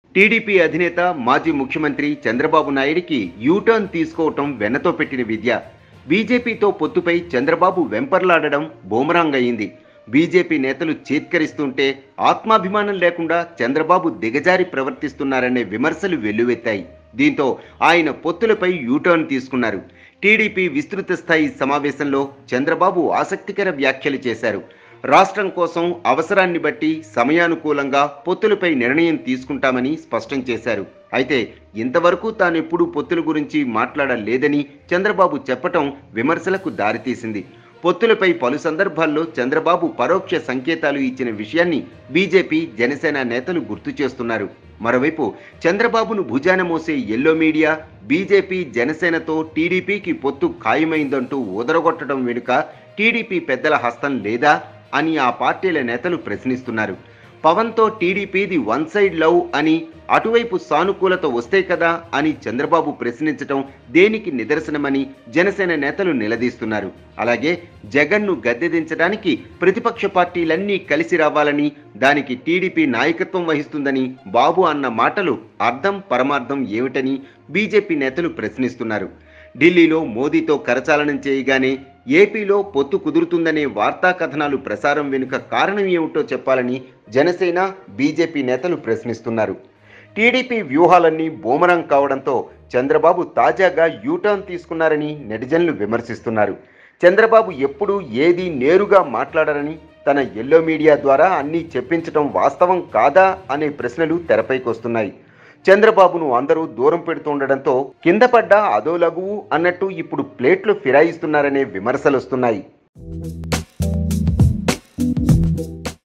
TDP అధినేత మాజీ ముఖ్యమంత్రి చంద్రబాబు నాయుడికి యూటర్న్ తీసుకోవటం వెన్నతో పెట్టిన విద్య బీజేపీతో పొత్తుపై చంద్రబాబు వెంపర్లాడడం బూమరాంగ్ అయింది బీజేపీ నేతలు చేత్కరిస్తుంటే ఆత్మాభిమానం లేకుండా చంద్రబాబు దిగజారి ప్రవర్తిస్తున్నారనే విమర్శలు వెల్లువెత్తాయి దీంతో ఆయన పొత్తులపై యూటర్న్ తీసుకున్నారు టీడీపీ విస్తృత స్థాయి సమావేశంలో చంద్రబాబు ఆసక్తికర వ్యాఖ్యలు చేశారు రాష్ట్రం కోసం అవసరాన్ని బట్టి సమయానుకూలంగా పొత్తులపై నిర్ణయం తీసుకుంటామని స్పష్టం చేశారు అయితే ఇంతవరకు తానెప్పుడు పొత్తుల గురించి మాట్లాడలేదని చంద్రబాబు చెప్పటం విమర్శలకు దారితీసింది పొత్తులపై పలు సందర్భాల్లో చంద్రబాబు పరోక్ష సంకేతాలు ఇచ్చిన విషయాన్ని బీజేపీ జనసేన నేతలు గుర్తు చేస్తున్నారు మరోవైపు చంద్రబాబును భుజాన మోసే ఎల్లో మీడియా బీజేపీ జనసేనతో టీడీపీకి పొత్తు ఖాయమైందంటూ ఊదరగొట్టడం వెనుక టీడీపీ పెద్దల హస్తం లేదా అని ఆ పార్టీల నేతలు ప్రశ్నిస్తున్నారు పవన్తో టీడీపీది వన్ సైడ్ లవ్ అని అటువైపు సానుకూలత వస్తే కదా అని చంద్రబాబు ప్రశ్నించటం దేనికి నిదర్శనమని జనసేన నేతలు నిలదీస్తున్నారు అలాగే జగన్ను గద్దెదించడానికి ప్రతిపక్ష పార్టీలన్నీ కలిసి రావాలని దానికి టీడీపీ నాయకత్వం వహిస్తుందని బాబు అన్న మాటలు అర్థం పరమార్థం ఏమిటని బీజేపీ నేతలు ప్రశ్నిస్తున్నారు ఢిల్లీలో మోదీతో కరచాలనం చేయగానే ఏపీలో పొత్తు కుదురుతుందనే వార్తా కథనాలు ప్రసారం వెనుక కారణం ఏమిటో చెప్పాలని జనసేన బీజేపీ నేతలు ప్రశ్నిస్తున్నారు టీడీపీ వ్యూహాలన్నీ బూమరం కావడంతో చంద్రబాబు తాజాగా యూటర్న్ తీసుకున్నారని నెటిజన్లు విమర్శిస్తున్నారు చంద్రబాబు ఎప్పుడూ ఏది నేరుగా మాట్లాడరని తన ఎల్లో మీడియా ద్వారా అన్నీ చెప్పించడం వాస్తవం కాదా అనే ప్రశ్నలు తెరపైకొస్తున్నాయి చంద్రబాబును అందరూ దూరం పెడుతుండడంతో కింద పడ్డ అదో లఘువు అన్నట్టు ఇప్పుడు ప్లేట్లు ఫిరాయిస్తున్నారనే విమర్శలొస్తున్నాయి